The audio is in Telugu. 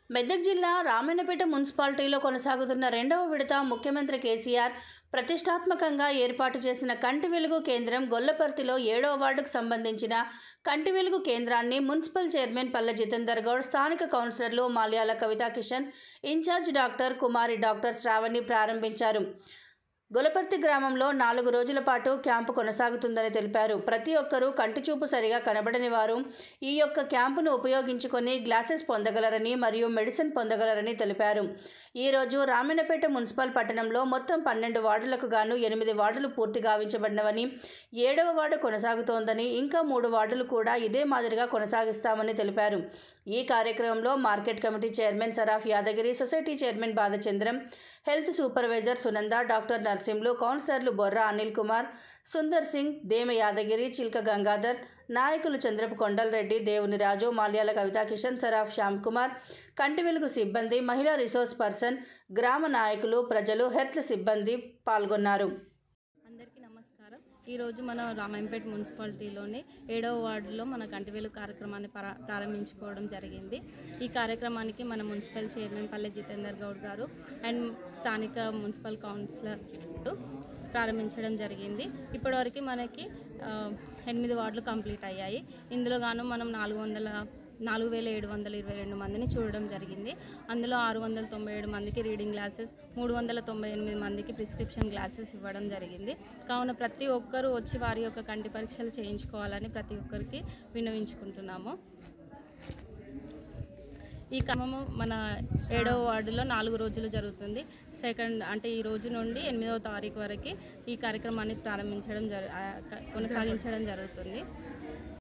మెదక్ జిల్లా రామన్నపేట మున్సిపాలిటీలో కొనసాగుతున్న రెండవ విడత ముఖ్యమంత్రి కేసీఆర్ ప్రతిష్టాత్మకంగా ఏర్పాటు చేసిన కంటి వెలుగు కేంద్రం గొల్లపర్తిలో ఏడవ వార్డుకు సంబంధించిన కంటి వెలుగు కేంద్రాన్ని మున్సిపల్ చైర్మన్ పల్లె జితేందర్ గౌడ్ స్థానిక కౌన్సిలర్లు Malyala Kavitha Kishan in charge doctor Kumari doctor Sravani ప్రారంభించారు గొలపర్తి గ్రామంలో నాలుగు రోజుల పాటు క్యాంపు కొనసాగుతుందని తెలిపారు ప్రతి ఒక్కరూ కంటి చూపు సరిగా కనబడని వారు ఈ యొక్క క్యాంపును ఉపయోగించుకొని గ్లాసెస్ పొందగలరని మరియు మెడిసిన్ పొందగలరని తెలిపారు ఈరోజు రామన్నపేట మున్సిపల్ పట్టణంలో మొత్తం పన్నెండు వార్డులకు గాను ఎనిమిది వార్డులు పూర్తి గావించబడినవని ఏడవ వార్డు కొనసాగుతోందని ఇంకా మూడు వార్డులు కూడా ఇదే మాదిరిగా కొనసాగిస్తామని తెలిపారు ఈ కార్యక్రమంలో market committee chairman Saraf Yadagiri society chairman Balachandram health supervisor Sunanda doctor Narsimlu కౌన్సిలర్లు బొర్రా అనిల్ కుమార్ సుందర్ సింగ్ దేమ యాదగిరి చిల్క గంగాధర్ నాయకులు చంద్రపు కొండలరెడ్డి దేవుని రాజు మాల్యాల కవితా కిషన్ సరాఫ్ శ్యామ్ కుమార్ కంటి వెలుగు సిబ్బంది మహిళా రిసోర్స్ పర్సన్ గ్రామ నాయకులు ప్రజలు హెల్త్ సిబ్బంది పాల్గొన్నారు అందరికీ నమస్కారం ఈరోజు మన రామాయంపేట మున్సిపాలిటీలోని ఏడవ వార్డులో మన కంటివేలు కార్యక్రమాన్ని పరా- ప్రారంభించుకోవడం జరిగింది ఈ కార్యక్రమానికి మన మున్సిపల్ చైర్మన్ పల్లె జితేందర్ గౌడ్ గారు అండ్ స్థానిక మున్సిపల్ కౌన్సిలర్ ప్రారంభించడం జరిగింది ఇప్పటివరకు మనకి ఆ, ఎనిమిది వార్డులు కంప్లీట్ అయ్యాయి ఇందులో గాను మనం నాలుగు వందల నాలుగు వేల ఏడు వందల ఇరవై రెండు మందిని చూడడం జరిగింది అందులో ఆరు వందల తొంభై ఏడు మందికి రీడింగ్ గ్లాసెస్ మూడు వందల తొంభై ఎనిమిది మందికి ప్రిస్క్రిప్షన్ గ్లాసెస్ ఇవ్వడం జరిగింది కావున ప్రతి ఒక్కరూ వచ్చి వారి యొక్క కంటి పరీక్షలు చేయించుకోవాలని ప్రతి ఒక్కరికి విన్నవించుకుంటున్నాము ఈ క్రమము మన ఏడవ వార్డులో నాలుగు రోజులు జరుగుతుంది సెకండ్ అంటే ఈ రోజు నుండి ఎనిమిదవ తారీఖు వరకు ఈ కార్యక్రమాన్ని ప్రారంభించడం జరు ఆ, క- కొనసాగించడం జరుగుతుంది